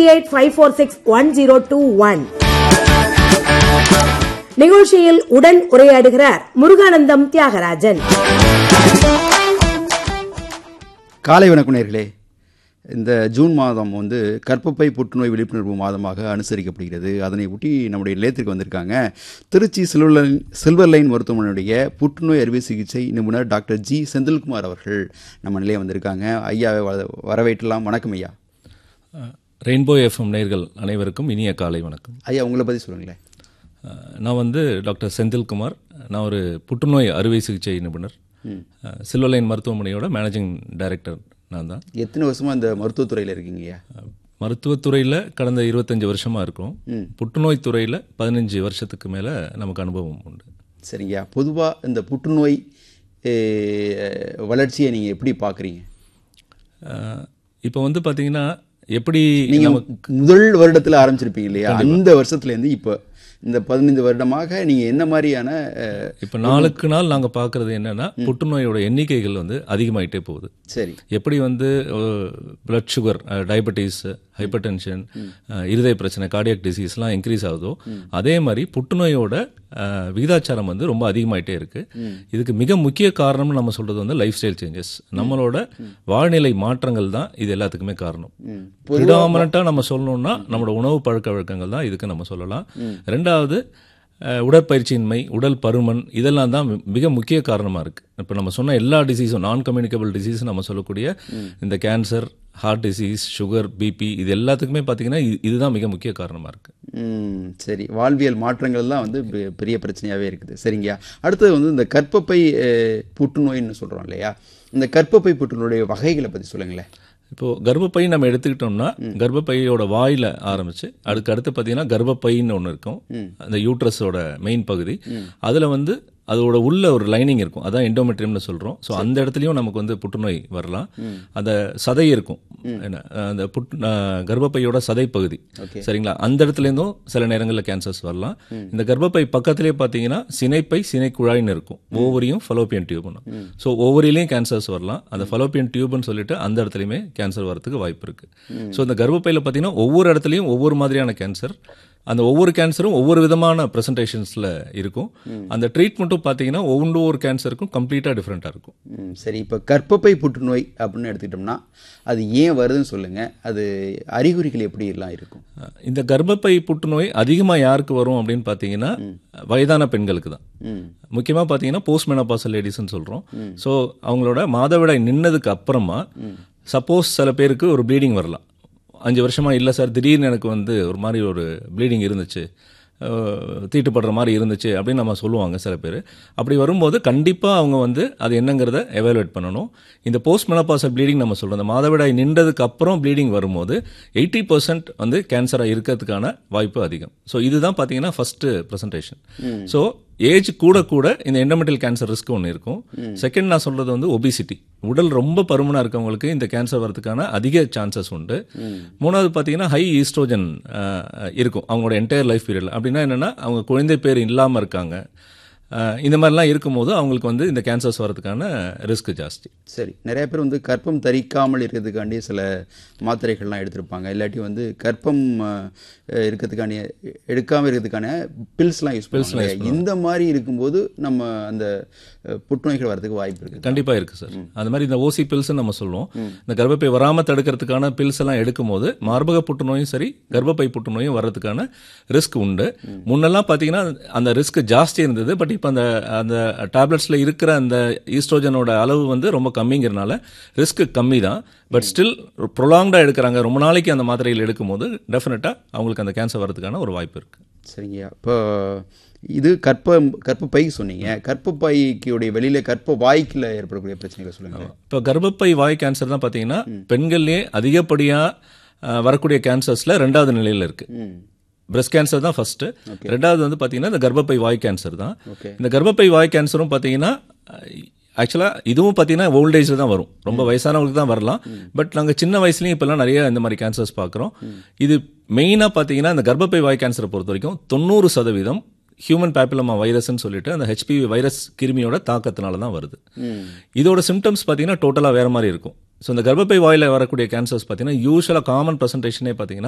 eight five four six one zero two one நிகழ்ச்சியில் உடன் உரையாடுகிறார் முருகானந்தம் தியாகராஜன் காலை வணக்கம் நேர்களே இந்த ஜூன் மாதம் வந்து கர்ப்பப்பை புற்றுநோய் விழிப்புணர்வு மாதமாக அனுசரிக்கப்படுகிறது அதனை ஒட்டி நம்முடைய நிலையத்திற்கு வந்திருக்காங்க Trichy silver line silver line மருத்துவமனையுடைய புற்றுநோய் அறுவை சிகிச்சை நிபுணர் டாக்டர் ஜி செந்தில்குமார் அவர்கள் நம்ம நிலையம் வந்திருக்காங்க ஐயாவை வர- வரவேற்றலாம் வணக்கம் ஐயா ரெயின்போ எஃப்எம் நேர்கள் அனைவருக்கும் இனிய காலை வணக்கம் ஐயா உங்களை பற்றி சொல்லுங்களேன் அஹ், நான் வந்து டாக்டர் செந்தில்குமார் நான் ஒரு புற்றுநோய் அறுவை சிகிச்சை நிபுணர் அஹ், சில்வர் லைன் மருத்துவமனையோட மேனேஜிங் டைரக்டர் நான் தான் எத்தனை வருஷமாக இந்த மருத்துவத்துறையில் இருக்கீங்க ஐயா அஹ், மருத்துவத்துறையில் கடந்த இருபத்தஞ்சி வருஷமாக இருக்கிறோம் புற்றுநோய் துறையில் பதினஞ்சு வருஷத்துக்கு மேலே நமக்கு அனுபவம் உண்டு சரிங்கய்யா பொதுவாக இந்த புற்றுநோய் eh, வளர்ச்சியை நீங்கள் எப்படி பார்க்குறீங்க இப்போ வந்து பார்த்தீங்கன்னா எப்படி நீங்க நமக்கு முதல் வருடத்துல ஆரம்பிச்சிருப்பீங்க இல்லையா அந்த வருஷத்துல இருந்து இப்போ இந்த பதினைந்து வருடமாக நீங்க என்ன மாதிரியான அஹ், இப்போ நாளுக்கு நாள் நாங்கள் பார்க்குறது என்னன்னா புற்றுநோயோட எண்ணிக்கைகள் வந்து அதிகமாயிட்டே போகுது சரி எப்படி வந்து blood sugar diabetes hypertension இருதய பிரச்சனை கார்டியாக் டிசீஸ்லாம் இன்க்ரீஸ் ஆகுதோ அதே மாதிரி புற்றுநோயோட அஹ், விகிதாச்சாரம் வந்து ரொம்ப அதிகமாயிட்டே இருக்கு இதுக்கு மிக முக்கிய காரணம்னு நம்ம சொல்றது வந்து லைஃப் ஸ்டைல் சேஞ்சஸ் நம்மளோட வாழ்நிலை மாற்றங்கள் தான் இது எல்லாத்துக்குமே காரணம் ப்ரிடாமனட்டாக நம்ம சொல்லணும்னா நம்மளோட உணவு பழக்க வழக்கங்கள் தான் இதுக்கு நம்ம சொல்லலாம் ரெண்டாவது அஹ், உடற்பயிற்சியின்மை உடல் பருமன் இதெல்லாம் தான் மி- மிக முக்கிய காரணமாக இருக்குது இப்போ நம்ம சொன்ன எல்லா டிசீஸும் நான் கம்யூனிகபிள் டிசீஸ் நம்ம சொல்லக்கூடிய இந்த cancer heart disease sugar BP இது எல்லாத்துக்குமே பார்த்தீங்கன்னா இது- இதுதான் மிக முக்கிய காரணமாக இருக்குது ம், சரி வாழ்வியல் மாற்றங்கள் தான் வந்து பெ- பெரிய பிரச்சனையாவே இருக்குது சரிங்கய்யா அடுத்தது வந்து இந்த கர்ப்பப்பை அஹ், புற்றுநோயின்னு சொல்றோம் இல்லையா இந்த கர்ப்பப்பை புற்றுநோயுடைய வகைகளை பத்தி சொல்லுங்களேன் இப்போ கர்ப்பப்பை நம்ம எடுத்துக்கிட்டோம்னா கர்ப்பப்பையோட வாயில ஆரம்பிச்சு அதுக்கு அடுத்து பார்த்தீங்கன்னா கர்ப்பப்பைன்னு ஒன்று இருக்கும் அந்த யூட்ரஸோட மெயின் பகுதி அதுல வந்து அதோட உள்ள ஒரு லைனிங் இருக்கும் அதான் எண்டோமெட்ரியம்னு சொல்றோம் ஸோ அந்த இடத்துலயும் நமக்கு வந்து புற்றுநோய் வரலாம் அந்த சதை இருக்கும் என்ன அந்த புட் அஹ், கர்ப்பப்பையோட சதை பகுதி சரிங்களா அந்த இடத்துல இருந்தும் சில நேரங்களில் கேன்சர்ஸ் வரலாம் இந்த கர்ப்பப்பை பக்கத்திலே பார்த்தீங்கன்னா சினைப்பை சினை குழாய்னு இருக்கும் ஓவரியும் ஃபலோப்பியன் டியூப்னு ஸோ ஓவரிலையும் கேன்சர்ஸ் வரலாம் அந்த ஃபலோப்பியன் டியூப்னு சொல்லிட்டு அந்த இடத்துலையுமே கேன்சர் வரதுக்கு வாய்ப்பு இருக்கு ஸோ இந்த கர்ப்பப்பையில் பார்த்தீங்கன்னா ஒவ்வொரு இடத்துலையும் ஒவ்வொரு மாதிரியான கேன்சர் அந்த ஒவ்வொரு கேன்சரும் ஒவ்வொரு விதமான ப்ரெசன்டேஷன்ஸில் இருக்கும் அந்த ட்ரீட்மெண்ட்டும் பார்த்தீங்கன்னா ஒவ்வொரு ஒரு கேன்சருக்கும் கம்ப்ளீட்டாக டிஃப்ரெண்ட்டாக இருக்கும் ம், சரி இப்போ கர்ப்பப்பை புற்றுநோய் அப்படின்னு எடுத்துக்கிட்டோம்னா அது ஏன் வருதுன்னு சொல்லுங்க அது அறிகுறிகள் எப்படி எல்லாம் இருக்கும் இந்த கர்ப்பப்பை புற்றுநோய் அதிகமாக யாருக்கு வரும் அப்படின்னு பார்த்தீங்கன்னா வயதான பெண்களுக்கு தான் முக்கியமாக பார்த்தீங்கன்னா போஸ்ட் மெனபாசல் லேடிஸ்ன்னு சொல்கிறோம் ஸோ அவங்களோட மாதவிடாய் நின்னதுக்கு அப்புறமா சப்போஸ் சில பேருக்கு ஒரு ப்ளீடிங் வரலாம் அஞ்சு வருஷமா இல்லை சார் திடீர்னு எனக்கு வந்து ஒரு மாதிரி ஒரு ப்ளீடிங் இருந்துச்சு அஹ், தீட்டுப்படுற மாதிரி இருந்துச்சு அப்படின்னு நம்ம சொல்லுவாங்க சில பேர் அப்படி வரும்போது கண்டிப்பாக அவங்க வந்து அது என்னங்கிறத எவாலுவேட் பண்ணணும் இந்த போஸ்ட் மெனபாசல் ப்ளீடிங் நம்ம சொல்கிறோம் இந்த மாதவிடாய் நின்றதுக்கு அப்புறம் ப்ளீடிங் வரும்போது எயிட்டி பர்சன்ட் வந்து கேன்சராக இருக்கிறதுக்கான வாய்ப்பு அதிகம் ஸோ இதுதான் பார்த்தீங்கன்னா ஃபஸ்ட்டு ப்ரெசன்டேஷன் ஸோ ஏஜ் கூட கூட இந்த எண்டமெண்டல் கேன்சர் ரிஸ்க் ஒன்று இருக்கும் செகண்ட் நான் சொல்றது வந்து ஒபிசிட்டி உடல் ரொம்ப பருமனாக இருக்கவங்களுக்கு இந்த கேன்சர் வரதுக்கான அதிக சான்சஸ் உண்டு மூணாவது பார்த்தீங்கன்னா ஹை ஈஸ்ட்ரோஜன் இருக்கும் அவங்களோட என்டையர் லைஃப் பீரியடில் அப்படின்னா என்னன்னா அவங்க குழந்தை பேர் இல்லாமல் இருக்காங்க அஹ், இந்த மாதிரிலாம் இருக்கும்போது அவங்களுக்கு வந்து இந்த கேன்சர்ஸ் வரதுக்கான ரிஸ்க் ஜாஸ்தி சரி நிறைய பேர் வந்து கர்ப்பம் தரிக்காமல் இருக்கிறதுக்காண்டி சில மாத்திரைகள்லாம் எடுத்திருப்பாங்க இல்லாட்டி வந்து கர்ப்பம் அஹ், இருக்கிறதுக்காண்டி எடுக்காமல் இருக்கிறதுக்கான பில்ஸ்லாம் யூஸ் பண்ணுவாங்க இந்த மாதிரி இருக்கும்போது நம்ம அந்த அஹ், புற்றுநோய்கள் வரதுக்கு வாய்ப்பு இருக்குது கண்டிப்பா இருக்கு சார் அந்த மாதிரி இந்த ஓசி பில்ஸ் நம்ம சொல்லுவோம் இந்த கர்ப்பப்பை வராம தடுக்கிறதுக்கான பில்ஸ் எல்லாம் எடுக்கும்போது மார்பக புற்றுநோயும் சரி கர்ப்பப்பை புற்றுநோயும் வர்றதுக்கான ரிஸ்க் உண்டு முன்னெல்லாம் பாத்தீங்கன்னா அந்த ரிஸ்க் ஜாஸ்தி இருந்தது பட் இப்போ அந்த அந்த டேப்லெட்ஸ்ல இருக்கிற அந்த ஈஸ்ட்ரோஜனோட அளவு வந்து ரொம்ப கம்மிங்கிறனால ரிஸ்க் கம்மி தான் பட் ஸ்டில் ப்ரொலாங்டா எடுக்கிறாங்க ரொம்ப நாளைக்கு அந்த மாத்திரைகள் எடுக்கும்போது டெஃபினட்டா அவங்களுக்கு அந்த கேன்சர் வரதுக்கான ஒரு வாய்ப்பு இருக்கு சரிங்கய்யா இப்போ இது கற்ப கற்பப்பை சொன்னீங்க கற்பப்பைக்குடைய வெளியில கற்ப வாய்க்குள்ள ஏற்படக்கூடிய பிரச்சனைகளை சொல்லுங்க இப்போ கர்ப்பப்பை வாய் கேன்சர் தான் பார்த்தீங்கன்னா பெண்கள்லேயே அதிகப்படியாக வரக்கூடிய கேன்சர்ஸில் ரெண்டாவது நிலையில் இருக்கு ம் பிரஸ்ட் கேன்சர் தான் ஃபர்ஸ்ட் ரெண்டாவது வந்து பார்த்தீங்கன்னா இந்த கர்ப்பப்பை வாய் கேன்சர் தான் ஓகே இந்த கர்ப்பப்பை வாய் கேன்சரும் பார்த்தீங்கன்னா ஆக்சுவலாக இதுவும் பார்த்தீங்கன்னா ஓல்டேஜில் தான் வரும் ரொம்ப வயசானவங்களுக்கு தான் வரலாம் பட் நாங்கள் சின்ன வயசுலையும் இப்போல்லாம் நிறைய இந்த மாதிரி கேன்சர்ஸ் பார்க்குறோம் இது மெயினாக பார்த்தீங்கன்னா இந்த கர்ப்பப்பை வாய் கேன்சரை பொறுத்த வரைக்கும் தொண்ணூறு சதவீதம் ஹியூமன் பேப்பிலமா வைரஸ்னு சொல்லிட்டு அந்த ஹெச்பிவி வைரஸ் கிருமியோட தாக்கத்தினால தான் வருது இதோட சிம்டம்ஸ் பார்த்தீங்கன்னா டோட்டலாக வேற மாதிரி இருக்கும் ஸோ இந்த கர்ப்பப்பை வாயில வரக்கூடிய கேன்சர்ஸ் பார்த்தீங்கன்னா யூஸ்வலாக காமன் ப்ரெசன்டேஷனே பார்த்தீங்கன்னா